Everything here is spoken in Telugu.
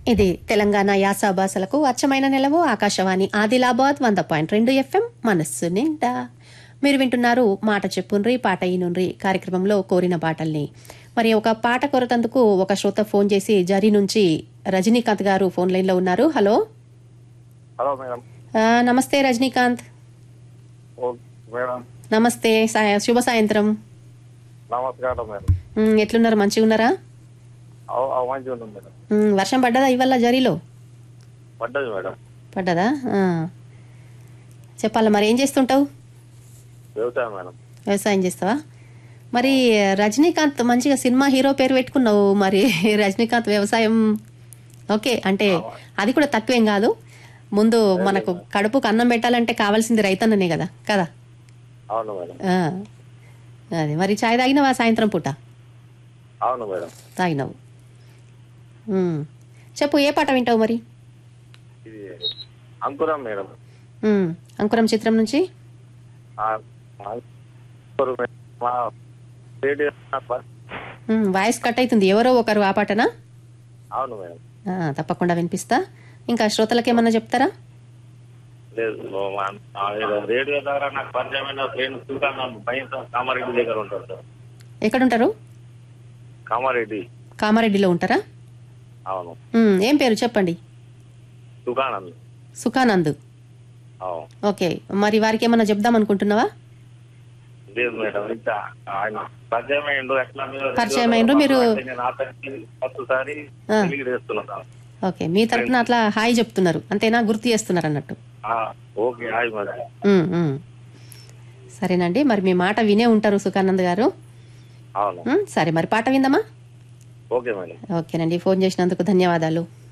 ఇది తెలంగాణ యాస భాషలకు అచ్చమైన నిలవు ఆకాశవాణి ఆదిలాబాద్ వంద పాయింట్ రెండు ఎఫ్ఎం మనస్సు నిండా మీరు వింటున్నారు మాట చెప్పుండ్రి పాట ఈనుండ్రి కార్యక్రమంలో కోరిన పాటల్ని మరి ఒక పాట కొరతందుకు ఒక శ్రోత ఫోన్ చేసి జరి నుంచి రజనీకాంత్ గారు ఫోన్ లైన్లో ఉన్నారు హలో హలో మేడం ఆ, నమస్తే రజనీకాంత్ ఓ మేడం నమస్తే సాయ- శుభ సాయంత్రం నమస్కారం మేడం ఉమ్, ఎట్లున్నారు మంచిగా ఉన్నారా అవు అవు మంచిగా ఉంది మేడం ఉమ్, వర్షం పడ్డదా ఇవల్ల జరిలో పడ్డది మేడం పడ్డదా ఆ. చెప్పాలా మరి ఏం చేస్తుంటావు వ్యవసాయం మేడం వ్యవసాయం చేస్తావా మరి రజనీకాంత్ మంచిగా సినిమా హీరో పేరు పెట్టుకున్నావు మరి రజనీకాంత్ వ్యవసాయం ఓకే అంటే అది కూడా తక్కువేం కాదు ముందు మనకు కడుపుకు అన్నం పెట్టాలంటే కావాల్సింది రైతన్ననే కదా కదా అవును మేడం ఆ. అది మరి చాయ్ తాగినావా సాయంత్రం పూట అవును మేడం తాగినావు ఉమ్. చెప్పు ఏ పాట వింటావు మరి ఇది అంకురం మేడం ఉమ్. అంకురం చిత్రం నుంచి ఆ, ఆ అంకురం మేడం. మా రేడియో ప- ఉమ్, వాయిస్ కట్ అవుతుంది ఎవరో ఒకరు ఆ పాటనా అవును మేడం ఆ, తప్పకుండా వినిపిస్తా ఇంకా శ్రోతలకు ఏమన్నా చెప్తారా లేదు ఓ మా- ఆ ఏదో రేడియో ద్వారా నాకు పరిచయమైన ఫ్రెండ్ సుల్తాన్ భయం కామారెడ్డి దగ్గర ఉంటారు సార్ ఎక్కడుంటారు కామారెడ్డి కామారెడ్డిలో ఉంటారా అవును ఉమ్, ఏం పేరు చెప్పండి దుకాణం సుఖానంద్ అవును ఓకే మరి వారికి ఏమన్నా చెప్దాం అనుకుంటున్నావా లేదు మేడం ఇంకా ఆయన పరిచయం అయ్యిండు ఎట్లా మీరు పరిచయం అయ్యిండ్రు, మీరు- అంటే నేను అతనికి ఫస్ట్ సారి ఆ. తెలియదు చేస్తున్నాను ఓకే మీ తరపున అట్లా హాయ్ చెప్తున్నారు అంతేనా గుర్తు చేస్తున్నారు అన్నట్టు ఆ, okay hi madam um, um. సరేనండి మరి మీ మాట వినే ఉంటారు సుఖానంద్ గారు అవును ఉమ్, సరే మరి పాట విందామా ఓకే మేడం ఓకేనండి ఫోన్ చేసినందుకు ధన్యవాదాలు